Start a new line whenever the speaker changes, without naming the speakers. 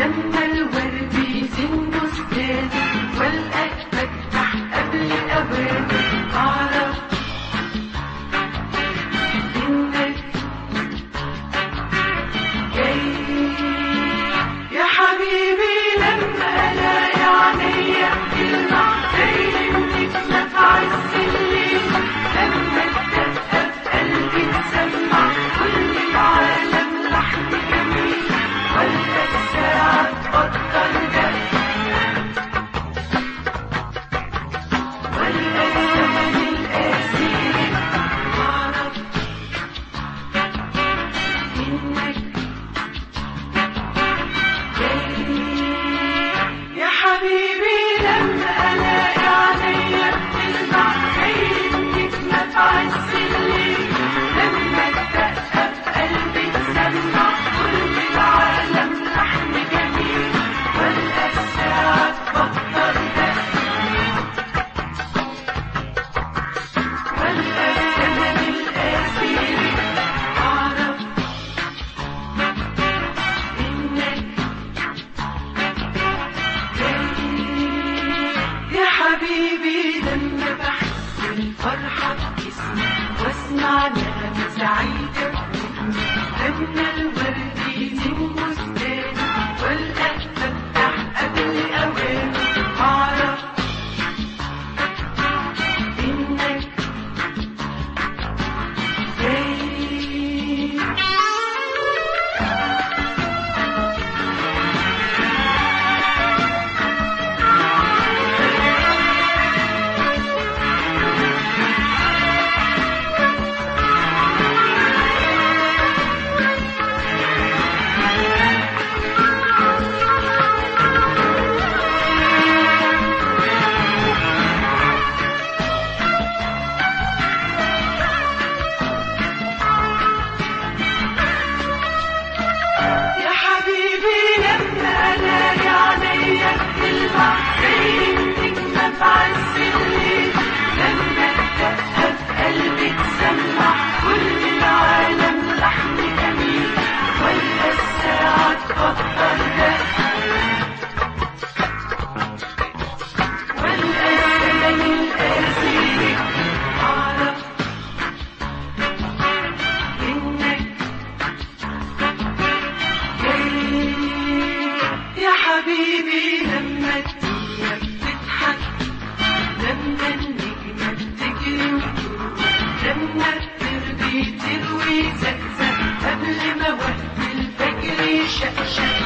لما الورد يزين بستاني والقاك فتح قبل اواني اعرف انك جاي يا حبيبي لما الاقي عينيا كلمة زي النجمة في عز الليل لما الدقة في قلبي تسمع كل العالم لحن جميل ولا الساعة تبطل دق ولا الزمن القاسي أعرف إنك يا حبيبي لما الاقي عينيا بتلمع زي النجمة في عز الليل لما الدقة في قلبي تسمع كل العالم لحن جميل ولا الساعة تبطل دق ولا الزمن القاسي أعرف إنك يا حبيبي لما بحس الفرحة بجسمي واسمع نغمة سعيدة بودني لما الورد يزين بستاني والقى فتح قبل أواني أعرف إنك جاي يا حبيبي لما الاقي عينيا تلمع زي النجمة في عز الليل لما الدقة في قلبي تسمع كل العالم لحن جميل ولا الساعة تبطل دق ولا الزمن القاسي أعرف إنك يا حبيبي لما الدنيا بتضحك لما النجمة بتجري وتروح لما التربي تروي زقزق قبل ما وقت الفجر يشقشق